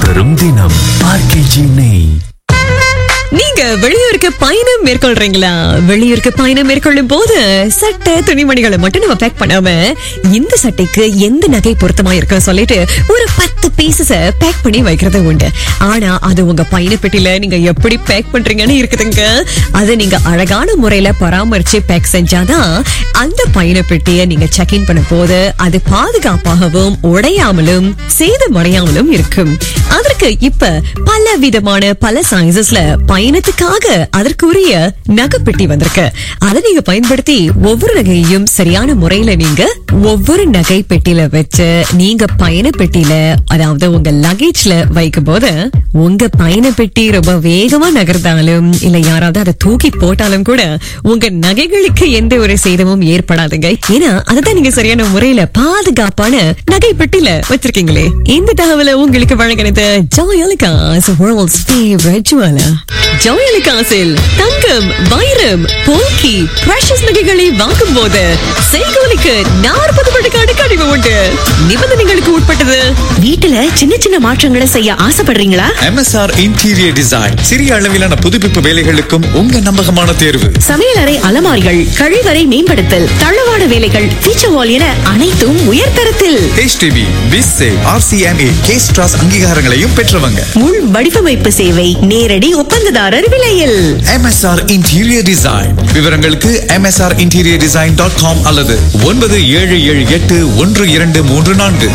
தரும் தினம் ஆர்கேஜி நெய் நீங்க வெளியூருக்கு பயணம் மேற்கொள்றீங்களா வெளியூருக்கு பயணம் மேற்கொள்ளும் போது சட்டை துணிமணிகளை மட்டும் நம்ம பேக் பண்ணாம இந்த சட்டைக்கு எந்த நகை பொருத்தமா இருக்கு சொல்லிட்டு ஒரு பத்து பீசஸ பேக் பண்ணி வைக்கிறது உண்டு ஆனா அது உங்க பயண பெட்டியில நீங்க எப்படி பேக் பண்றீங்கன்னு இருக்குதுங்க அதை நீங்க அழகான முறையில பராமரிச்சு பேக் செஞ்சாதான் அந்த பயண பெட்டியை நீங்க செக் இன் பண்ணும் போது அது பாதுகாப்பாகவும் உடையாமலும் சேதமடையாமலும் இருக்கும் அதற்கு இப்ப பல விதமான பல சைசஸ்ல பயணத்துக்காக அதற்குரிய நகைப்பெட்டி வந்திருக்கு அதை நீங்க பயன்படுத்தி ஒவ்வொரு நகையையும் சரியான முறையில நீங்க ஒவ்வொரு நகை பெட்டியில வச்சு நீங்க பயண பெட்டியில அதாவது உங்க லக்கேஜ்ல வைக்கும் போது உங்க பயண பெட்டி ரொம்ப வேகமா நகர்ந்தாலும் இல்ல யாராவது அதை தூக்கி போட்டாலும் கூட உங்க நகைகளுக்கு எந்த ஒரு சேதமும் ஏற்படாதுங்க ஏன்னா அதுதான் நீங்க சரியான முறையில பாதுகாப்பான நகை பெட்டியில வச்சிருக்கீங்களே இந்த தகவலை உங்களுக்கு வழங்கினது ஜோயலிகாஸ் வேர்ல்ட்ஸ் ஃபேவரட் ஜுவலர் ஜோயலிகாஸில் தங்கம் வைரம் போல்கி பிரஷஸ் நகைகளை வாங்கும் போது செய்கோலிக்கு நாற்பது விழுக்காடு கழிவு உண்டு நிபந்தனைகளுக்கு உட்பட்டது வீட்டுல சின்ன சின்ன மாற்றங்களை செய்ய ஆசைப்படுறீங்களா MSR இன்டீரியர் டிசைன் சிறிய அளவிலான புதுப்பிப்பு வேலைகளுக்கும் உங்க நம்பகமான தேர்வு சமையலறை அலமாரிகள் கழிவறை மேம்படுத்தல் தளவாட வேலைகள் ஃபீச்சர் வால் என அனைத்தும் உயர்தரத்தில் HDB, பிஸ்ஸே ஆர்சிஎம்ஏ கேஸ்ட்ராஸ் அங்கீகாரங்களையும் பெற்றவங்க முள் வடிவமைப்பு சேவை நேரடி ஒப்பந்ததாரர் விலையில் MSR இன்டீரியர் டிசைன் விவரங்களுக்கு MSR interior design dot com அல்லது ஒன்பது ஏழு ஏழு எட்டு ஒன்று இரண்டு மூன்று நான்கு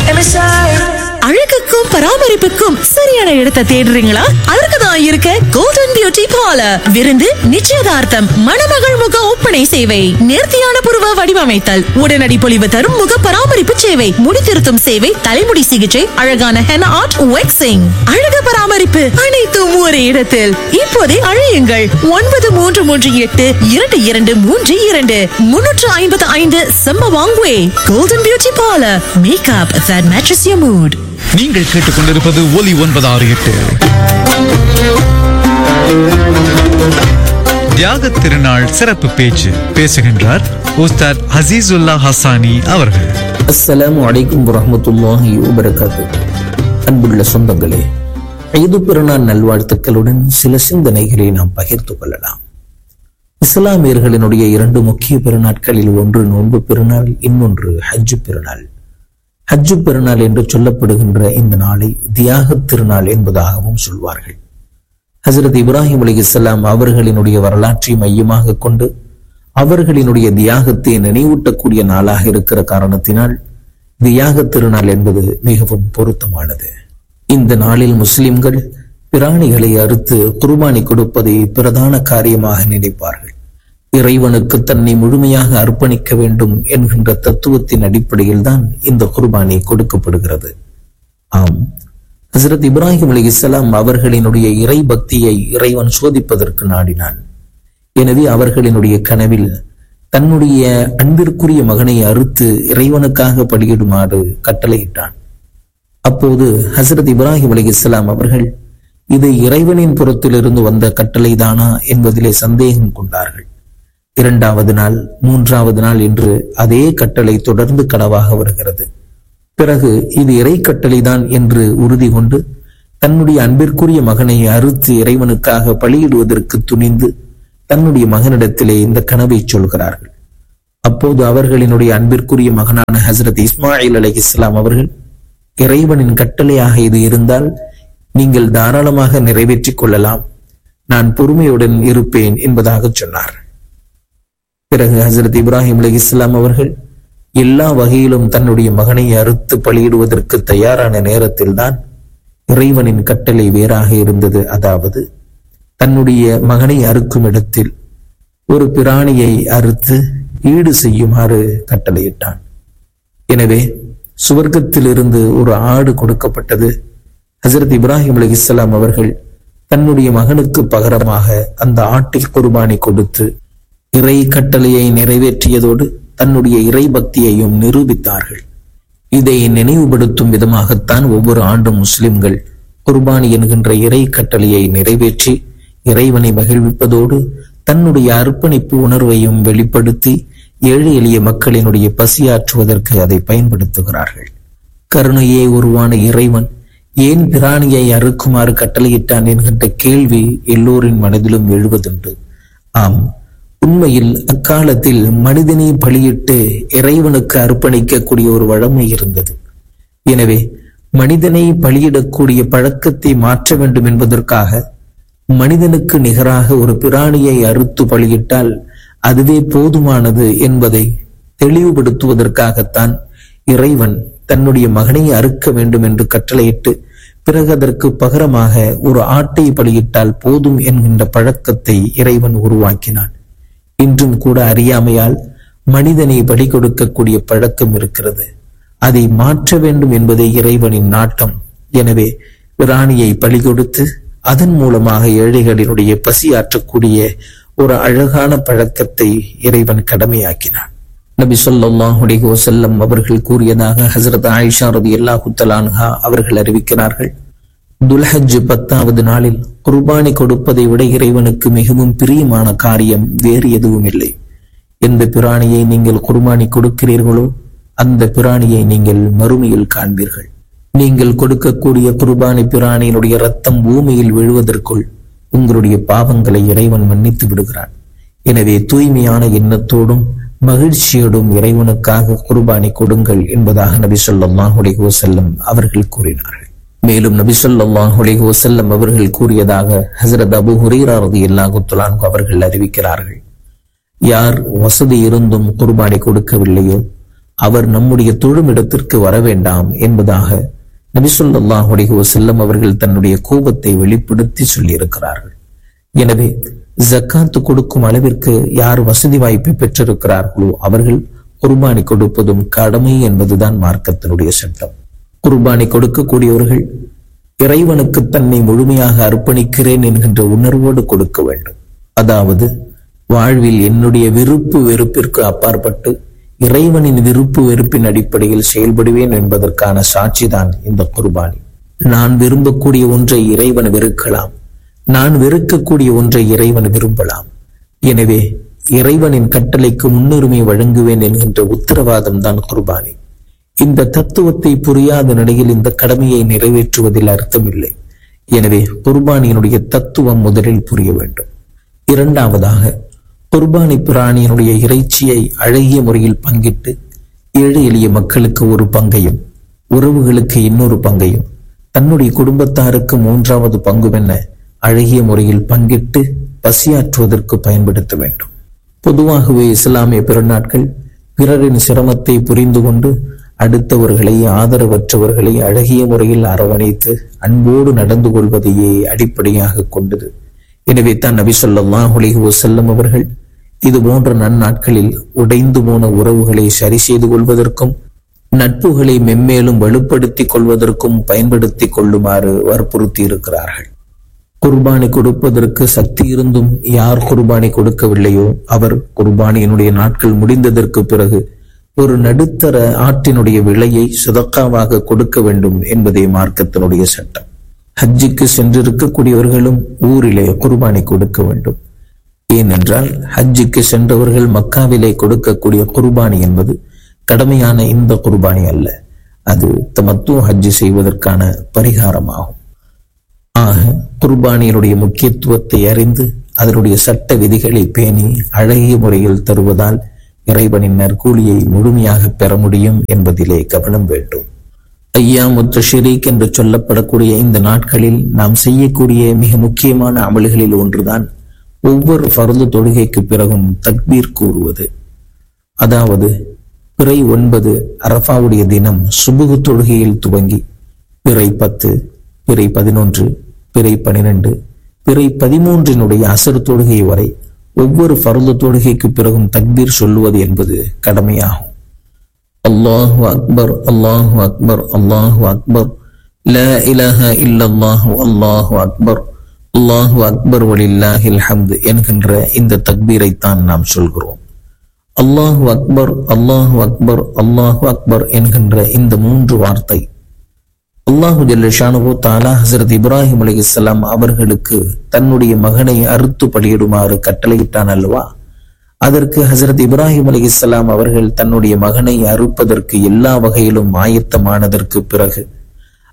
அழகுக்கும் பராமரிப்புக்கும் சரியான இடத்தை தேடுறீங்களா அதற்குதான் இருக்க கோல்டன் பியூட்டி பார்லர் விருந்து நிச்சயதார்த்தம் மணமகள் முக ஒப்பனை சேவை நேர்த்தியான புருவ வடிவமைத்தல் உடனடி பொலிவு தரும் முக பராமரிப்பு சேவை முடி திருத்தும் சேவை தலைமுடி சிகிச்சை அழகான ஹென் ஆர்ட் வெக்ஸிங் அழகு பராமரிப்பு அனைத்தும் ஒரே இடத்தில் இப்போதே அழையுங்கள் ஒன்பது மூன்று மூன்று எட்டு இரண்டு இரண்டு மூன்று இரண்டு முன்னூற்று ஐம்பது ஐந்து செம்ம வாங்குவே golden beauty parlour makeup that matches your mood நீங்கள் கேட்டுக்கொண்டிருப்பது ஒலி ஒன்பது ஆறு எட்டு தியாக திருநாள் சிறப்பு பேச்சு பேசுகின்றார் உஸ்தாத் அசீசுல்லா ஹசானி அவர்கள் அஸ்ஸலாமு அலைக்கும் வரஹ்மத்துல்லாஹி வபரகாத்து அன்புள்ள சொந்தங்களே ஐது பெருநாள் நல்வாழ்த்துக்களுடன் சில சிந்தனைகளை நாம் பகிர்ந்து கொள்ளலாம் இஸ்லாமியர்களினுடைய இரண்டு முக்கிய பெருநாட்களில் ஒன்று நோன்பு பெருநாள் இன்னொன்று ஹஜ்ஜு பெருநாள் ஹஜ்ஜு பெருநாள் என்று சொல்லப்படுகின்ற இந்த நாளை தியாகத் திருநாள் என்பதாகவும் சொல்வார்கள் ஹசரத் இப்ராஹிம் அலிகலாம் அவர்களினுடைய வரலாற்றை மையமாக கொண்டு அவர்களினுடைய தியாகத்தை நினைவூட்டக்கூடிய நாளாக இருக்கிற காரணத்தினால் தியாக திருநாள் என்பது மிகவும் பொருத்தமானது இந்த நாளில் முஸ்லிம்கள் பிராணிகளை அறுத்து குர்பானி கொடுப்பதை பிரதான காரியமாக நினைப்பார்கள் இறைவனுக்கு தன்னை முழுமையாக அர்ப்பணிக்க வேண்டும் என்கின்ற தத்துவத்தின் அடிப்படையில் தான் இந்த குர்பானி கொடுக்கப்படுகிறது ஆம் ஹசரத் இப்ராஹிம் அலி இஸ்லாம் அவர்களினுடைய இறை பக்தியை இறைவன் சோதிப்பதற்கு நாடினான் எனவே அவர்களினுடைய கனவில் தன்னுடைய அன்பிற்குரிய மகனை அறுத்து இறைவனுக்காக பலியிடுமாறு கட்டளையிட்டான் அப்போது ஹசரத் இப்ராஹிம் அலி இஸ்லாம் அவர்கள் இது இறைவனின் புறத்திலிருந்து வந்த கட்டளைதானா என்பதிலே சந்தேகம் கொண்டார்கள் இரண்டாவது நாள் மூன்றாவது நாள் என்று அதே கட்டளை தொடர்ந்து கனவாக வருகிறது பிறகு இது இறை கட்டளைதான் என்று உறுதி கொண்டு தன்னுடைய அன்பிற்குரிய மகனை அறுத்து இறைவனுக்காக பலியிடுவதற்கு துணிந்து தன்னுடைய மகனிடத்திலே இந்த கனவை சொல்கிறார்கள் அப்போது அவர்களினுடைய அன்பிற்குரிய மகனான ஹசரத் இஸ்மாயில் அலி இஸ்லாம் அவர்கள் இறைவனின் கட்டளையாக இது இருந்தால் நீங்கள் தாராளமாக நிறைவேற்றிக் கொள்ளலாம் நான் பொறுமையுடன் இருப்பேன் என்பதாக சொன்னார் பிறகு ஹசரத் இப்ராஹிம் அலி இஸ்லாம் அவர்கள் எல்லா வகையிலும் தன்னுடைய மகனை அறுத்து பலியிடுவதற்கு தயாரான நேரத்தில்தான் இறைவனின் கட்டளை வேறாக இருந்தது அதாவது தன்னுடைய மகனை அறுக்கும் இடத்தில் ஒரு பிராணியை அறுத்து ஈடு செய்யுமாறு கட்டளையிட்டான் எனவே சுவர்க்கத்திலிருந்து ஒரு ஆடு கொடுக்கப்பட்டது ஹசரத் இப்ராஹிம் அலி இஸ்லாம் அவர்கள் தன்னுடைய மகனுக்கு பகரமாக அந்த ஆட்டில் குர்பானி கொடுத்து இறை கட்டளையை நிறைவேற்றியதோடு தன்னுடைய இறை பக்தியையும் நிரூபித்தார்கள் இதை நினைவுபடுத்தும் விதமாகத்தான் ஒவ்வொரு ஆண்டும் முஸ்லிம்கள் குர்பானி என்கின்ற இறை கட்டளையை நிறைவேற்றி இறைவனை மகிழ்விப்பதோடு தன்னுடைய அர்ப்பணிப்பு உணர்வையும் வெளிப்படுத்தி ஏழை எளிய மக்களினுடைய பசியாற்றுவதற்கு அதை பயன்படுத்துகிறார்கள் கருணையே உருவான இறைவன் ஏன் பிராணியை அறுக்குமாறு கட்டளையிட்டான் என்கின்ற கேள்வி எல்லோரின் மனதிலும் எழுவதுண்டு ஆம் உண்மையில் அக்காலத்தில் மனிதனை பலியிட்டு இறைவனுக்கு அர்ப்பணிக்கக்கூடிய ஒரு வழமை இருந்தது எனவே மனிதனை பலியிடக்கூடிய பழக்கத்தை மாற்ற வேண்டும் என்பதற்காக மனிதனுக்கு நிகராக ஒரு பிராணியை அறுத்து பலியிட்டால் அதுவே போதுமானது என்பதை தெளிவுபடுத்துவதற்காகத்தான் இறைவன் தன்னுடைய மகனை அறுக்க வேண்டும் என்று கட்டளையிட்டு பிறகு அதற்கு பகரமாக ஒரு ஆட்டை பலியிட்டால் போதும் என்கின்ற பழக்கத்தை இறைவன் உருவாக்கினான் இன்றும் கூட அறியாமையால் மனிதனை பலி கொடுக்கக்கூடிய பழக்கம் இருக்கிறது அதை மாற்ற வேண்டும் என்பதே இறைவனின் நாட்டம் எனவே பிராணியை பலி கொடுத்து அதன் மூலமாக ஏழைகளினுடைய பசியாற்றக்கூடிய ஒரு அழகான பழக்கத்தை இறைவன் கடமையாக்கினான் நபி ஸல்லல்லாஹு அலைஹி வஸல்லம் அவர்கள் கூறியதாக ஹஜரத் ஆயிஷா ரலியல்லாஹு தஆலா அவர்கள் அறிவிக்கிறார்கள் துல்ஹஜ் பத்தாவது நாளில் குர்பானி கொடுப்பதை விட இறைவனுக்கு மிகவும் பிரியமான காரியம் வேறு எதுவும் இல்லை எந்த பிராணியை நீங்கள் குர்பானி கொடுக்கிறீர்களோ அந்த பிராணியை நீங்கள் மறுமையில் காண்பீர்கள் நீங்கள் கொடுக்கக்கூடிய குர்பானி பிராணியினுடைய ரத்தம் பூமியில் விழுவதற்குள் உங்களுடைய பாவங்களை இறைவன் மன்னித்து விடுகிறான் எனவே தூய்மையான எண்ணத்தோடும் மகிழ்ச்சியோடும் இறைவனுக்காக குர்பானி கொடுங்கள் என்பதாக நபி ஸல்லல்லாஹு அலைஹி வஸல்லம் அவர்கள் கூறினார்கள் மேலும் நபி ஸல்லல்லாஹு அலைஹி வஸல்லம் அவர்கள் கூறியதாக ஹஜரத் அபூ ஹுரைரா ரலியல்லாஹு தஆலா அவர்கள் அறிவிக்கிறார்கள் யார் வசதி இருந்தும் குர்பானி கொடுக்கவில்லையோ அவர் நம்முடைய தொழுமிடத்திற்கு வர வேண்டாம் என்பதாக நபிசுல்லாஹ் அலைஹி வஸல்லம் அவர்கள் தன்னுடைய கோபத்தை வெளிப்படுத்தி சொல்லியிருக்கிறார்கள் எனவே ஜக்காத்து கொடுக்கும் அளவிற்கு யார் வசதி வாய்ப்பை பெற்றிருக்கிறார்களோ அவர்கள் குர்பானி கொடுப்பதும் கடமை என்பதுதான் மார்க்கத்தினுடைய சட்டம் குர்பானி கொடுக்கக்கூடியவர்கள் இறைவனுக்கு தன்னை முழுமையாக அர்ப்பணிக்கிறேன் என்கின்ற உணர்வோடு கொடுக்க வேண்டும் அதாவது வாழ்வில் என்னுடைய விருப்பு வெறுப்பிற்கு அப்பாற்பட்டு இறைவனின் விருப்பு வெறுப்பின் அடிப்படையில் செயல்படுவேன் என்பதற்கான சாட்சிதான் இந்த குர்பானி நான் விரும்பக்கூடிய ஒன்றை இறைவன் வெறுக்கலாம் நான் வெறுக்கக்கூடிய ஒன்றை இறைவன் விரும்பலாம் எனவே இறைவனின் கட்டளைக்கு முன்னுரிமை வழங்குவேன் என்கின்ற உத்தரவாதம் தான் குர்பானி இந்த தத்துவத்தை புரியாத நிலையில் இந்த கடமையை நிறைவேற்றுவதில் அர்த்தமில்லை எனவே குர்பானியினுடைய தத்துவம் முதலில் புரிய வேண்டும் இரண்டாவதாக குர்பானி பிராணியினுடைய இறைச்சியை அழகிய முறையில் பங்கிட்டு ஏழை எளிய மக்களுக்கு ஒரு பங்கையும் உறவுகளுக்கு இன்னொரு பங்கையும் தன்னுடைய குடும்பத்தாருக்கு மூன்றாவது பங்குமென அழகிய முறையில் பங்கிட்டு பசியாற்றுவதற்கு பயன்படுத்த வேண்டும் பொதுவாகவே இஸ்லாமிய பெருநாட்கள் பிறரின் சிரமத்தை புரிந்து கொண்டு அடுத்தவர்களை ஆதரவற்றவர்களை அழகிய முறையில் அரவணைத்து அன்போடு நடந்து கொள்வதையே அடிப்படையாக கொண்டது எனவே தான் நபி ஸல்லல்லாஹு அலைஹி வஸல்லம் அவர்கள் இது போன்ற நன்னாட்களில் உடைந்து போன உறவுகளை சரி செய்து கொள்வதற்கும் நட்புகளை மென்மேலும் வலுப்படுத்திக் கொள்வதற்கும் பயன்படுத்திக் கொள்ளுமாறு வற்புறுத்தி இருக்கிறார்கள் குர்பானி கொடுப்பதற்கு சக்தி இருந்தும் யார் குர்பானி கொடுக்கவில்லையோ அவர் குர்பானியினுடைய நாட்கள் முடிந்ததற்கு பிறகு ஒரு நடுத்தர ஆட்டினுடைய விலையை சுதக்காவாக கொடுக்க வேண்டும் என்பதே மார்க்கத்தினுடைய சட்டம் ஹஜ்ஜுக்கு சென்றிருக்கக்கூடியவர்களும் ஊரிலே குர்பானி கொடுக்க வேண்டும் ஏனென்றால் ஹஜ்ஜுக்கு சென்றவர்கள் மக்காவிலே கொடுக்கக்கூடிய குர்பானி என்பது கடமையான இந்த குர்பானி அல்ல அது தமத்து ஹஜ்ஜு செய்வதற்கான பரிகாரமாகும் ஆக குர்பானியினுடைய முக்கியத்துவத்தை அறிந்து அதனுடைய சட்ட விதிகளை பேணி அழகிய முறையில் தருவதால் இறைவனின் நற்கூலியை முழுமையாக பெற முடியும் என்பதிலே கவனம் வேண்டும் ஐயா முத்தஷரீக் என்று சொல்லப்படக்கூடிய இந்த நாட்களில் நாம் செய்யக்கூடிய மிக முக்கியமான அமல்களில் ஒன்றுதான் ஒவ்வொரு பருது தொழுகைக்கு பிறகும் தக்பீர் கூறுவது அதாவது பிறை ஒன்பது அரஃபாவுடைய தினம் சுபுகு தொழுகையில் துவங்கி பிறை பத்து பிறை பதினொன்று பிறை பனிரெண்டு பிறை பதிமூன்றினுடைய அசர் தொழுகை வரை ஒவ்வொரு பருது தொழுகைக்கு பிறகும் தக்பீர் சொல்லுவது என்பது கடமையாகும் அல்லாஹு அக்பர் அல்லாஹு அக்பர் அல்லாஹு அக்பர் லா இலாஹ இல்லல்லாஹு அல்லாஹு அக்பர் அல்லாஹு அக்பர் வலில்லாஹில் ஹம்து என்கின்ற இந்த தக்பீரைத்தான் நாம் சொல்கிறோம் அல்லாஹு அக்பர் அல்லாஹு அக்பர் அல்லாஹு அக்பர் என்கின்ற இந்த மூன்று வார்த்தை அல்லாஹு ஜல்லஷானு தாலா ஹசரத் இப்ராஹிம் அலிஸ்லாம் அவர்களுக்கு தன்னுடைய மகனை அறுத்து பலியிடுமாறு கட்டளையிட்டான் அல்லவா அதற்கு ஹசரத் இப்ராஹிம் அலி இஸ்லாம் அவர்கள் தன்னுடைய மகனை அறுப்பதற்கு எல்லா வகையிலும் ஆயத்தமானதற்கு பிறகு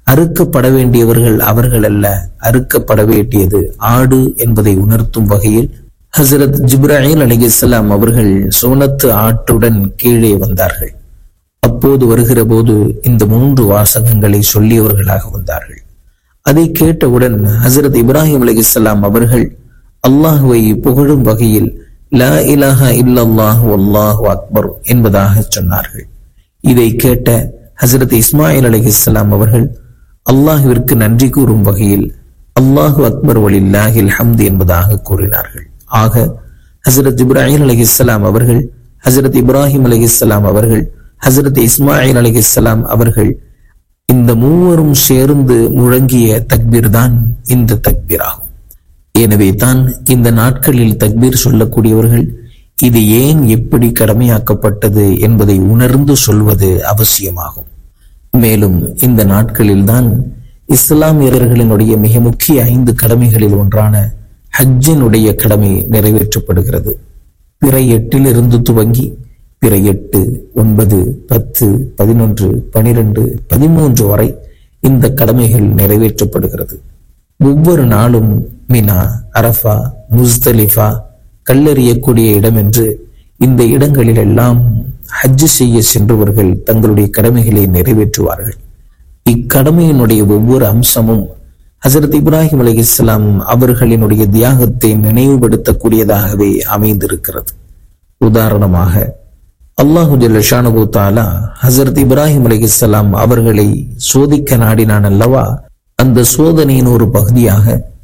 அறுக்கப்பட வேண்டியவர்கள் அவர்கள் அல்ல அறுக்கப்பட வேண்டியது ஆடு என்பதை உணர்த்தும் வகையில் ஹசரத் ஜிப்ராஹிம் அலிகலாம் அவர்கள் சோனத்து ஆட்டுடன் கீழே வந்தார்கள் அப்போது வருகிற போது இந்த மூன்று வாசகங்களை சொல்லியவர்களாக வந்தார்கள் அதை கேட்டவுடன் ஹசரத் இப்ராஹிம் அலிகலாம் அவர்கள் அல்லாஹுவை புகழும் வகையில் லா இலாஹா இல்லல்லாஹு அல்லாஹு அக்பர் என்பதாக சொன்னார்கள் இதை கேட்ட ஹசரத் இஸ்மாயில் அலிஹிஸ்லாம் அவர்கள் அல்லாஹுவிற்கு நன்றி கூறும் வகையில் அல்லாஹு அக்பர் வலில்லாஹில் ஹம்து என்பதாக கூறினார்கள் ஆக ஹசரத் இப்ராஹிம் அலிஹிஸ்லாம் அவர்கள் ஹசரத் இப்ராஹிம் அலிஹிஸ்லாம் அவர்கள் ஹசரத் இஸ்மாயில் அலிஹிஸ்லாம் அவர்கள் இந்த மூவரும் சேர்ந்து முழங்கிய தக்பீர் தான் இந்த தக்பீர் ஆகும் எனவே தான் இந்த நாட்களில் தக்பீர் சொல்லக்கூடியவர்கள் இது ஏன் எப்படி கடமையாக்கப்பட்டது என்பதை உணர்ந்து சொல்வது அவசியமாகும் மேலும் இந்த நாட்களில் தான் இஸ்லாமியர்களினுடைய மிக முக்கிய ஐந்து கடமைகளில் ஒன்றான ஹஜ்ஜினுடைய கடமை நிறைவேற்றப்படுகிறது பிற எட்டிலிருந்து துவங்கி பிற எட்டு ஒன்பது பத்து பதினொன்று பனிரெண்டு பதிமூன்று வரை இந்த கடமைகள் நிறைவேற்றப்படுகிறது ஒவ்வொரு நாளும் மினா அரஃபா முஸ்தலிஃபா கல்லறியக்கூடிய இடம் என்று இந்த இடங்களில் எல்லாம் ஹஜ் செய்ய சென்றவர்கள் தங்களுடைய கடமைகளை நிறைவேற்றுவார்கள் இக்கடமையினுடைய ஒவ்வொரு அம்சமும் ஹசரத் இப்ராஹிம் அலி இஸ்லாம் அவர்களினுடைய தியாகத்தை நினைவுபடுத்தக்கூடியதாகவே அமைந்திருக்கிறது உதாரணமாக அல்லாஹு ஜல்லஷானபு தாலா ஹசரத் இப்ராஹிம் அலி இஸ்லாம் அவர்களை சோதிக்க நாடினான் அல்லவா அந்த சோதனையின் ஒரு பகுதியாக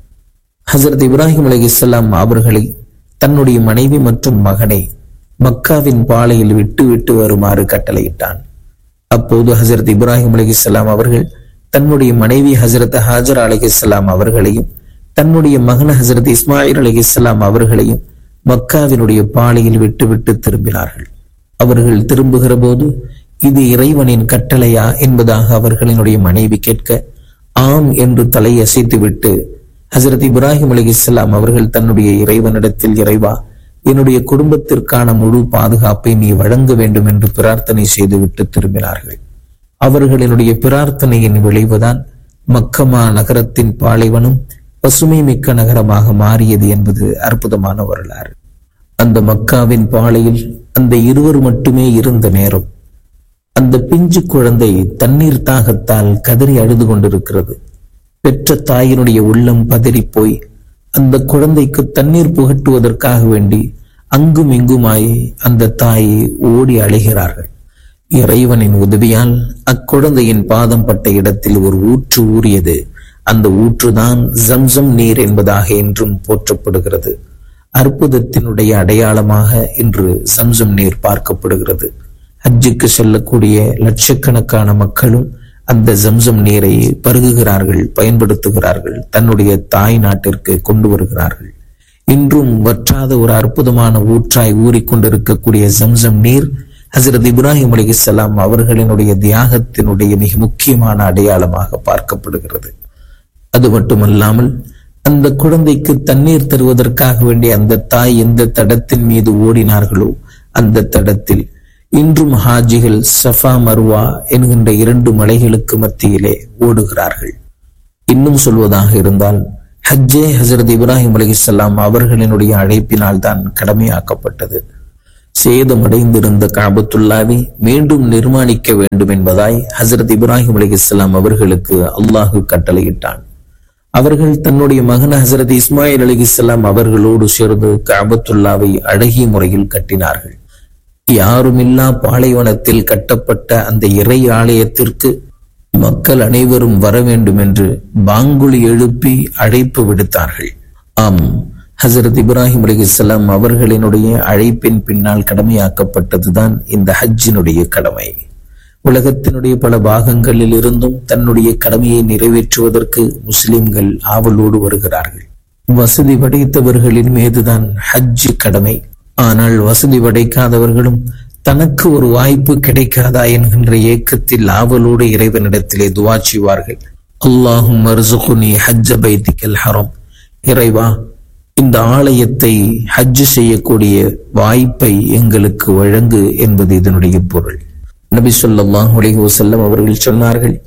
ஹசரத் இப்ராஹிம் அலி இஸ்லாம் அவர்களை தன்னுடைய மனைவி மற்றும் மகனை மக்காவின் பாலையில் விட்டு விட்டு வருமாறு கட்டளையிட்டான் அப்போது ஹசரத் இப்ராஹிம் அலி இஸ்லாம் அவர்கள் தன்னுடைய மனைவி ஹசரத் ஹாஜர் அலி இஸ்லாம் அவர்களையும் தன்னுடைய மகன் ஹசரத் இஸ்மாயில் அலி இஸ்லாம் அவர்களையும் மக்காவினுடைய பாலையில் விட்டுவிட்டு திரும்பினார்கள் அவர்கள் திரும்புகிற போது இது இறைவனின் கட்டளையா என்பதாக அவர்களினுடைய மனைவி கேட்க ஆம் என்று தலையசைத்துவிட்டு ஹசரத் இப்ராஹிம் அலி இஸ்லாம் அவர்கள் தன்னுடைய இறைவனிடத்தில் இறைவா என்னுடைய குடும்பத்திற்கான முழு பாதுகாப்பை நீ வழங்க வேண்டும் என்று பிரார்த்தனை செய்துவிட்டு திரும்பினார்கள் அவர்களினுடைய பிரார்த்தனையின் விளைவுதான் மக்கமா நகரத்தின் பாலைவனம் பசுமை மிக்க நகரமாக மாறியது என்பது அற்புதமான வரலாறு அந்த மக்காவின் பாலையில் அந்த இருவர் மட்டுமே இருந்த நேரம் அந்த பிஞ்சு குழந்தை தண்ணீர் தாகத்தால் கதறி அழுது கொண்டிருக்கிறது பெற்ற தாயினுடைய உள்ளம் பதறி போய் அந்த குழந்தைக்கு தண்ணீர் புகட்டுவதற்காக வேண்டி அங்கும் இங்குமாய் அந்த தாயை ஓடி அழைகிறார்கள் இறைவனின் உதவியால் அக்குழந்தையின் பாதம் பட்ட இடத்தில் ஒரு ஊற்று ஊறியது அந்த ஊற்றுதான் ஜம்சம் நீர் என்பதாக என்றும் போற்றப்படுகிறது அற்புதத்தினுடைய அடையாளமாக இன்று சம்சம் நீர் பார்க்கப்படுகிறது ஹஜ்ஜுக்கு செல்லக்கூடிய லட்சக்கணக்கான மக்களும் அந்த ஜம்சம் நீரை பருகுகிறார்கள் பயன்படுத்துகிறார்கள் தன்னுடைய தாய் நாட்டிற்கு கொண்டு வருகிறார்கள் இன்றும் வற்றாத ஒரு அற்புதமான ஊற்றாய் ஊறிக்கொண்டிருக்கக்கூடிய ஜம்சம் நீர் ஹசரத் இப்ராஹிம் அலிசல்லாம் அவர்களினுடைய தியாகத்தினுடைய மிக முக்கியமான அடையாளமாக பார்க்கப்படுகிறது அது மட்டுமல்லாமல் அந்த குழந்தைக்கு தண்ணீர் தருவதற்காக வேண்டிய அந்த தாய் எந்த தடத்தின் மீது ஓடினார்களோ அந்த தடத்தில் இன்றும் ஹாஜிகள் சஃபா மர்வா என்கின்ற இரண்டு மலைகளுக்கு மத்தியிலே ஓடுகிறார்கள் இன்னும் சொல்வதாக இருந்தால் ஹஜ்ஜே ஹசரத் இப்ராஹிம் அலிசல்லாம் அவர்களினுடைய அழைப்பினால் தான் கடமையாக்கப்பட்டது சேதமடைந்திருந்த காபத்துல்லாவை மீண்டும் நிர்மாணிக்க வேண்டும் என்பதாய் ஹசரத் இப்ராஹிம் அலிஸ்லாம் அவர்களுக்கு அல்லாஹு கட்டளையிட்டான் அவர்கள் தன்னுடைய மகன் ஹசரத் இஸ்மாயில் அலி இஸ்லாம் அவர்களோடு சேர்ந்து காபத்துல்லாவை அழகிய முறையில் கட்டினார்கள் யாருமில்லா பாலைவனத்தில் கட்டப்பட்ட அந்த இறை ஆலயத்திற்கு மக்கள் அனைவரும் வர வேண்டும் என்று பாங்குலி எழுப்பி அழைப்பு விடுத்தார்கள் ஆம் ஹசரத் இப்ராஹிம் அலி இஸ்லாம் அவர்களினுடைய அழைப்பின் பின்னால் கடமையாக்கப்பட்டதுதான் இந்த ஹஜ்ஜினுடைய கடமை உலகத்தினுடைய பல பாகங்களில் இருந்தும் தன்னுடைய கடமையை நிறைவேற்றுவதற்கு முஸ்லிம்கள் ஆவலோடு வருகிறார்கள் வசதி படைத்தவர்களின் மீதுதான் ஹஜ் கடமை ஆனால் வசதி படைக்காதவர்களும் தனக்கு ஒரு வாய்ப்பு கிடைக்காதா என்கின்ற ஏக்கத்தில் ஆவலோடு இறைவனிடத்திலே துவா செய்வார்கள் அல்லாஹும் மர்சுகுனி ஹஜ்ஜ பைத்திக்கல் ஹரம் இறைவா இந்த ஆலயத்தை ஹஜ் செய்யக்கூடிய வாய்ப்பை எங்களுக்கு வழங்கு என்பது இதனுடைய பொருள் நபி சொல்லாஹ் அலைஹி வஸல்லம் அவர்கள் சொன்னார்கள்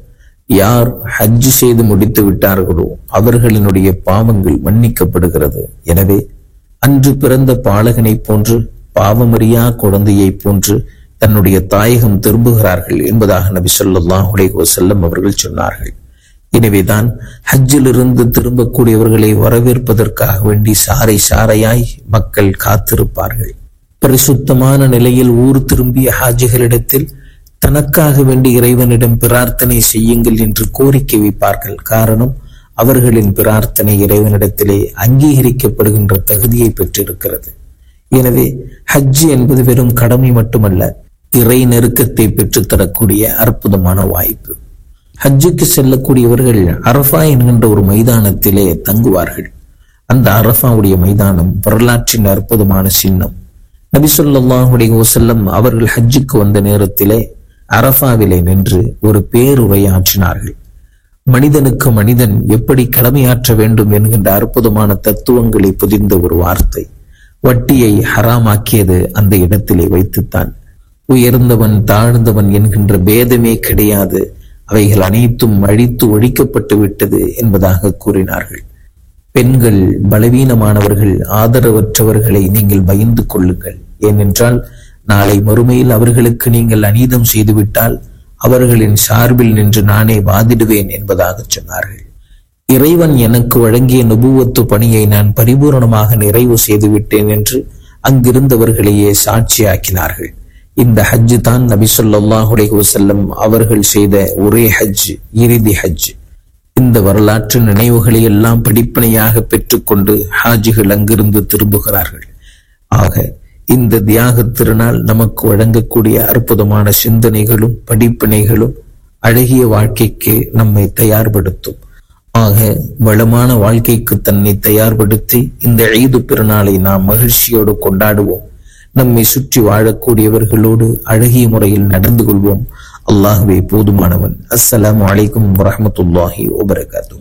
யார் ஹஜ் செய்து முடித்து விட்டார்களோ அவர்களினுடைய பாவங்கள் மன்னிக்கப்படுகிறது எனவே அன்று பிறந்த பாலகனைப் போன்று பாவமறியா குழந்தையைப் போன்று தன்னுடைய தாயகம் திரும்புகிறார்கள் என்பதாக நபி ஸல்லல்லாஹு அலைஹி வஸல்லம் அவர்கள் சொன்னார்கள் எனவேதான் ஹஜ்ஜிலிருந்து திரும்பக்கூடியவர்களை வரவேற்பதற்காக வேண்டி சாறை சாறையாய் மக்கள் காத்திருப்பார்கள் பரிசுத்தமான நிலையில் ஊர் திரும்பிய ஹாஜிகளிடத்தில் தனக்காக வேண்டி இறைவனிடம் பிரார்த்தனை செய்யுங்கள் என்று கோரிக்கை வைப்பார்கள் காரணம் அவர்களின் பிரார்த்தனை இறைவனிடத்திலே அங்கீகரிக்கப்படுகின்ற தகுதியை பெற்றிருக்கிறது எனவே ஹஜ் என்பது வெறும் கடமை மட்டுமல்ல இறை நெருக்கத்தை பெற்றுத்தரக்கூடிய அற்புதமான வாய்ப்பு ஹஜ்ஜுக்கு செல்லக்கூடியவர்கள் அரஃபா என்கின்ற ஒரு மைதானத்திலே தங்குவார்கள் அந்த அரஃபாவுடைய மைதானம் வரலாற்றின் அற்புதமான சின்னம் நபி ஸல்லல்லாஹு அலைஹி வஸல்லம் அவர்கள் ஹஜ்ஜுக்கு வந்த நேரத்திலே அரஃபாவிலே நின்று ஒரு பேருரையாற்றினார்கள் மனிதனுக்கு மனிதன் எப்படி கடமையாற்ற வேண்டும் என்கின்ற அற்புதமான தத்துவங்களை புதிந்த ஒரு வார்த்தை வட்டியை ஹராமாக்கியது அந்த இடத்திலே வைத்துத்தான் உயர்ந்தவன் தாழ்ந்தவன் என்கின்ற பேதமே கிடையாது அவைகள் அனைத்தும் அழித்து ஒழிக்கப்பட்டு விட்டது என்பதாக கூறினார்கள் பெண்கள் பலவீனமானவர்கள் ஆதரவற்றவர்களை நீங்கள் பயந்து கொள்ளுங்கள் ஏனென்றால் நாளை மறுமையில் அவர்களுக்கு நீங்கள் அநீதம் செய்துவிட்டால் அவர்களின் சார்பில் நின்று நானே வாதிடுவேன் என்பதாக சொன்னார்கள் இறைவன் எனக்கு வழங்கிய நுபுவத்து பணியை நான் பரிபூரணமாக நிறைவு செய்து விட்டேன் என்று அங்கிருந்தவர்களையே சாட்சியாக்கினார்கள் இந்த ஹஜ் தான் நபி ஸல்லல்லாஹு அலைஹி வஸல்லம் அவர்கள் செய்த ஒரே ஹஜ் இறுதி ஹஜ் இந்த வரலாற்று நினைவுகளை எல்லாம் படிப்பனையாக பெற்றுக்கொண்டு ஹாஜிகள் அங்கிருந்து திரும்புகிறார்கள் ஆக இந்த தியாக திருநாள் நமக்கு வழங்கக்கூடிய அற்புதமான சிந்தனைகளும் படிப்பினைகளும் அழகிய வாழ்க்கைக்கு நம்மை தயார்படுத்தும் ஆக வளமான வாழ்க்கைக்கு தன்னை தயார்படுத்தி இந்த ஈது பெருநாளை நாம் மகிழ்ச்சியோடு கொண்டாடுவோம் நம்மை சுற்றி வாழக்கூடியவர்களோடு அழகிய முறையில் நடந்து கொள்வோம் அல்லாஹுவே போதுமானவன் அஸ்ஸலாமு அலைக்கும் வரஹ்மத்துல்லாஹி வபரகாத்துஹு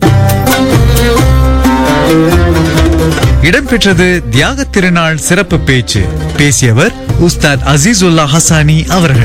இடம்பெற்றது தியாக திருநாள் சிறப்பு பேச்சு பேசியவர் உஸ்தாத் அசீசுல்லா ஹசானி அவர்கள்